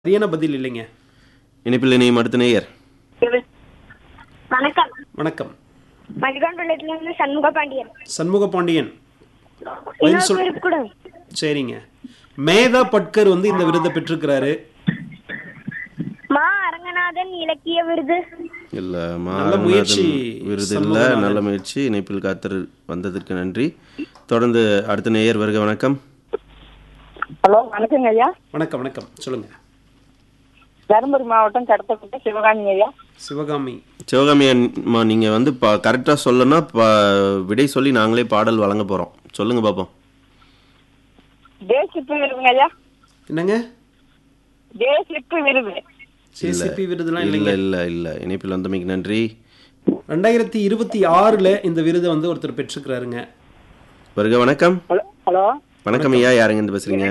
சரியான பதில் இல்லைங்க இணைப்பில் இணையும் அடுத்த நேயர் வணக்கம் வணக்கம் மணிகண்டலத்திலிருந்து சண்முக பாண்டியன் சண்முக பாண்டியன் பதில் இன்னொரு சொல் பேருக்கு கூட சரிங்க மேதா பட்கர் வந்து இந்த விருதை பெற்றிருக்கிறாரு மா அரங்கநாதன் இலக்கிய விருது இல்ல நல்ல முயற்சி, மாரநாதன் விருது இல்ல சண்முகநாதன். நல்ல முயற்சி இணைப்பில் காத்தர் வந்ததற்கு நன்றி தொடர்ந்து அடுத்த நேயர் வருக வணக்கம் ஹலோ வணக்கங்க ஐயா வணக்கம் வணக்கம் சொல்லுங்க தருமபுரி மாவட்டம் கடத்தப்பட்ட சிவகாமி ஐயா சிவகாமி சிவகாமி அம்மா நீங்க வந்து கரெக்டா சொல்லணும்னா ப- விடை சொல்லி நாங்களே பாடல் வழங்க போறோம் சொல்லுங்க பாப்போம் தேசிப்பு விருதுங்க ஐயா என்னங்க தேசிப்பு விருது சிசிபி விருதுலாம் இல்ல இல்லைங்க இல்ல இல்ல இணைப்பில் வந்தமைக்கு நன்றி ரெண்டாயிரத்தி இருபத்தி ஆறுல இந்த விருதை வந்து ஒருத்தர் பெற்றிருக்கிறாருங்க வருக வணக்கம் ஹலோ ஹலோ வணக்கம் ஐயா யாருங்க இருந்து பேசுறீங்க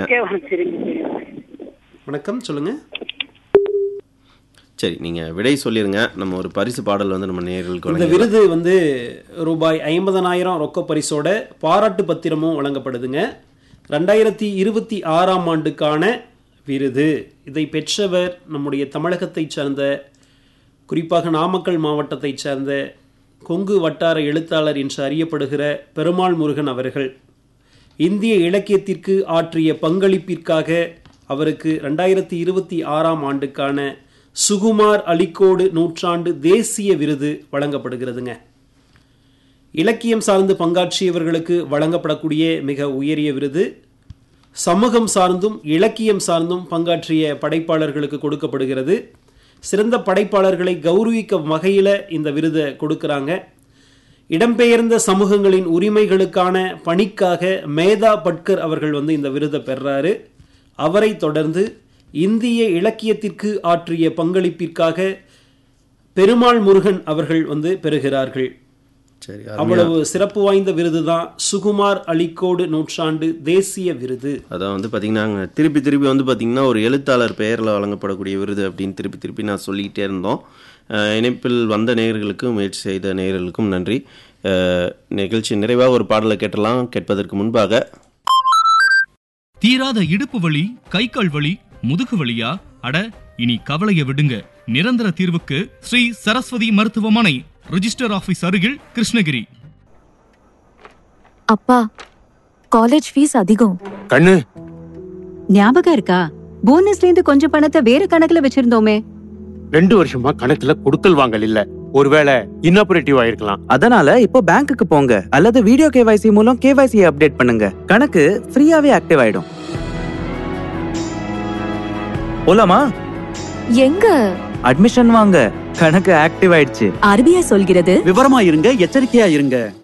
வணக்கம் சொல்லுங்க சரி நீங்க விடை சொல்லிருங்க நம்ம ஒரு பரிசு பாடல் வந்து நம்ம நேயர்களுக்கு இந்த வழங்க விருது வந்து ரூபாய் ஐம்பதனாயிரம் ரொக்க பரிசோட பாராட்டு பத்திரமும் வழங்கப்படுதுங்க ரெண்டாயிரத்தி இருபத்தி ஆறாம் ஆண்டுக்கான விருது இதை பெற்றவர் நம்முடைய தமிழகத்தைச் சார்ந்த குறிப்பாக நாமக்கல் மாவட்டத்தைச் சார்ந்த கொங்கு வட்டார எழுத்தாளர் என்று அறியப்படுகிற பெருமாள் முருகன் அவர்கள் இந்திய இலக்கியத்திற்கு ஆற்றிய பங்களிப்பிற்காக அவருக்கு ரெண்டாயிரத்தி இருபத்தி ஆறாம் ஆண்டுக்கான சுகுமார் அலிக்கோடு நூற்றாண்டு தேசிய விருது வழங்கப்படுகிறதுங்க இலக்கியம் சார்ந்து பங்காற்றியவர்களுக்கு வழங்கப்படக்கூடிய மிக உயரிய விருது சமூகம் சார்ந்தும் இலக்கியம் சார்ந்தும் பங்காற்றிய படைப்பாளர்களுக்கு கொடுக்கப்படுகிறது சிறந்த படைப்பாளர்களை கௌரவிக்கும் வகையில் இந்த விருதை கொடுக்கறாங்க இடம்பெயர்ந்த சமூகங்களின் உரிமைகளுக்கான பணிக்காக மேதா பட்கர் அவர்கள் வந்து இந்த விருதை பெறாரு அவரை தொடர்ந்து இந்திய இலக்கியத்திற்கு ஆற்றிய பங்களிப்பிற்காக பெருமாள் முருகன் அவர்கள் வந்து பெறுகிறார்கள் சரி அவ்வளவு சிறப்பு வாய்ந்த விருது தான் சுகுமார் அலிக்கோடு நூற்றாண்டு தேசிய விருது அதான் வந்து பார்த்தீங்கன்னா அங்க திருப்பி திருப்பி வந்து பார்த்தீங்கன்னா ஒரு எழுத்தாளர் பெயரில் வழங்கப்படக்கூடிய விருது அப்படின்னு திருப்பி திருப்பி நான் சொல்லிக்கிட்டே இருந்தோம் அஹ் இணைப்பில் வந்த நேயர்களுக்கும் முயற்சி செய்த நேயர்களுக்கும் நன்றி அஹ் நிகழ்ச்சி நிறைவாக ஒரு பாடலை கேட்டலாம் கேட்பதற்கு முன்பாக தீராத இடுப்பு வலி கை கால் வலி முதுகு வலியா அட இனி கவலைய விடுங்க நிரந்தர தீர்வுக்கு ஸ்ரீ சரஸ்வதி மருத்துவமனை ரிஜிஸ்டர் ஆபீஸ் அருகில் கிருஷ்ணகிரி அப்பா காலேஜ் ஃபீஸ் அதிகம் கண்ணு ஞாபகம் இருக்கா போனஸ்ல இருந்து கொஞ்சம் பணத்தை வேற கணக்குல வச்சிருந்தோமே ரெண்டு வருஷமா கணக்குல கொடுக்கல் வாங்கல் இல்ல ஒருவேளை இன்னாபரேட்டிவ் ஆயிருக்கலாம் அதனால இப்போ பேங்க்குக்கு போங்க அல்லது வீடியோ கேவைசி மூலம் கேவைசி அப்டேட் பண்ணுங்க கணக்கு ஃப்ரீயாவே ஆக்டிவ் ஆயிடும் போலாமா எங்க அட்மிஷன் வாங்க கணக்கு ஆக்டிவ் ஆயிடுச்சு ஆர்பிஐ சொல்கிறது விவரமா இருங்க எச்சரிக்கையா இருங்க